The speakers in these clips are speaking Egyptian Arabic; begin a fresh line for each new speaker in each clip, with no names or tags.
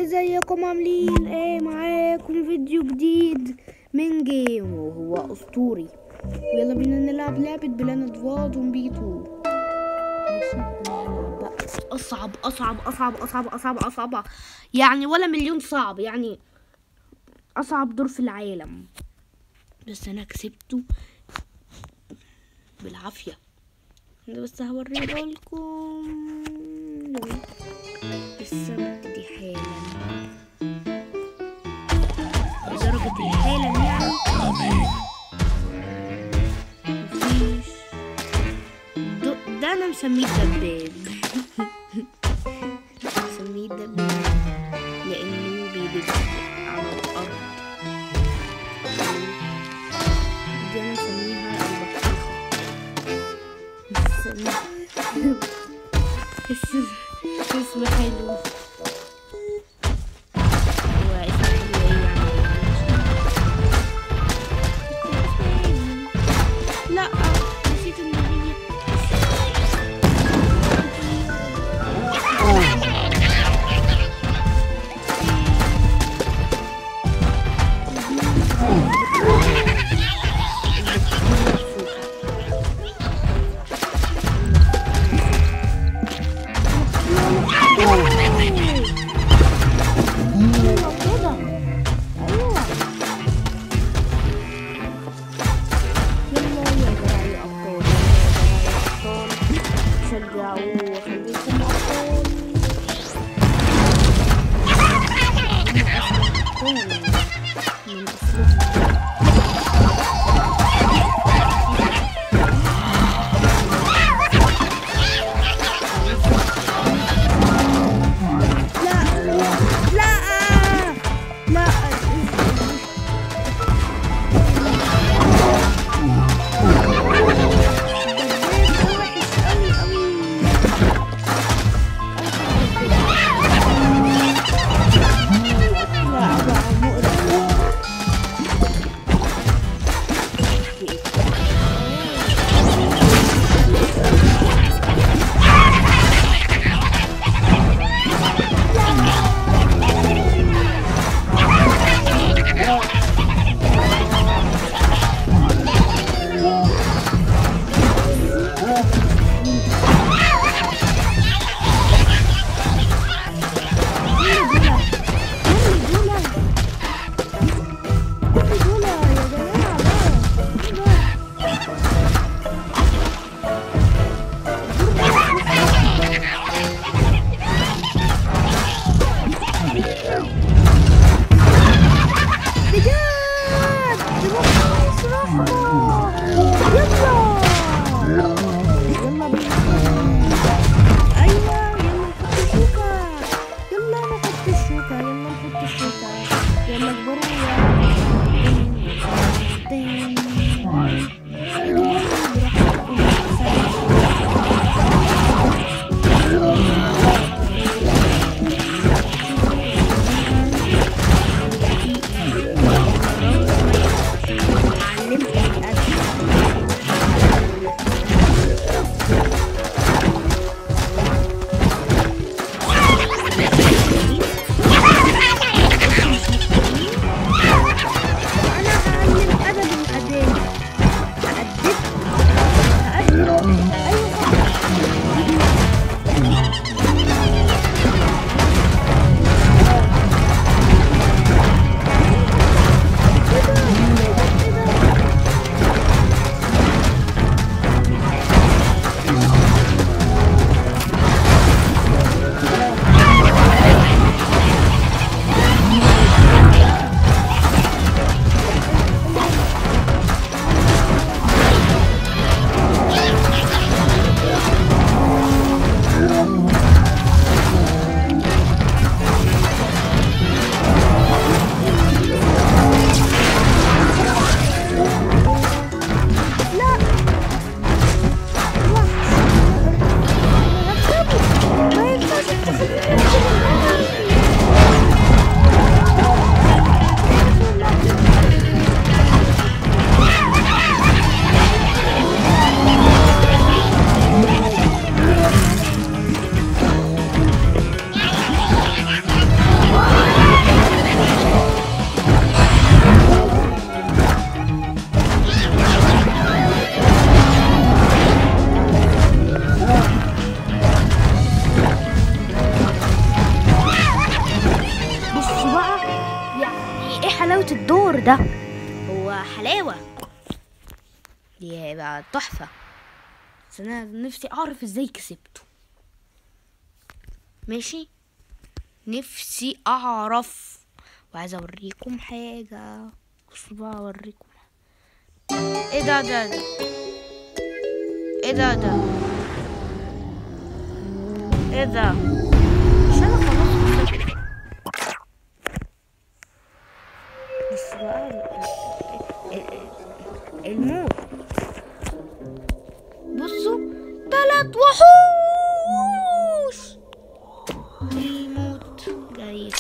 ازيكم عاملين ايه معاكم فيديو جديد من جيم وهو اسطوري ويلا بينا نلعب لعبة بلانت فاض ومبيتو ماشي نلعب بقى اصعب اصعب اصعب اصعب اصعب اصعب يعني ولا مليون صعب يعني اصعب دور في العالم بس انا كسبته بالعافية انا بس هوريه لكم لسه ببتدي حالا درجة الحالا يعني مفيش ده, ده انا مسميه دباب مسميه دباب لانه بيدب على الارض دي انا مسميها البطيخة اسم اسم حلو هو اسم حلو ايه يعني لا نسيت ان هي يلا يا جراعي أبطال يلا يا جراعي أبطال شجعوا وخليكم أبطال من أصلهم لا لا لا ايوه يلا نحط الشوكة يلا نحط الشوكة يلا نحط الشوكة يلا اكبروا علمت الأكل انا هعلم ادب الاداب هأدب هأدب ايوه سكور ده هو حلاوة دي هيبقى تحفة بس انا نفسي اعرف ازاي كسبته ماشي نفسي اعرف وعايزة اوريكم حاجة بصوا بقى اوريكم ايه ده ده ده ايه ده ده ايه ده مش انا خلاص كسبت بس بقى ال- ال- ال- الموت بصوا تلات وحوش الموت جاي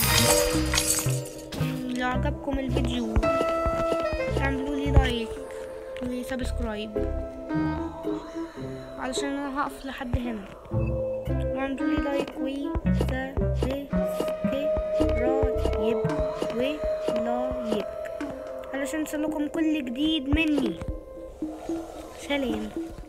لو عجبكم الفيديو اعملوا لي لايك وسبسكرايب علشان انا هقف لحد هنا واعملوا لي لايك وسبسكرايب ولايك علشان يوصلكم كل جديد مني سلام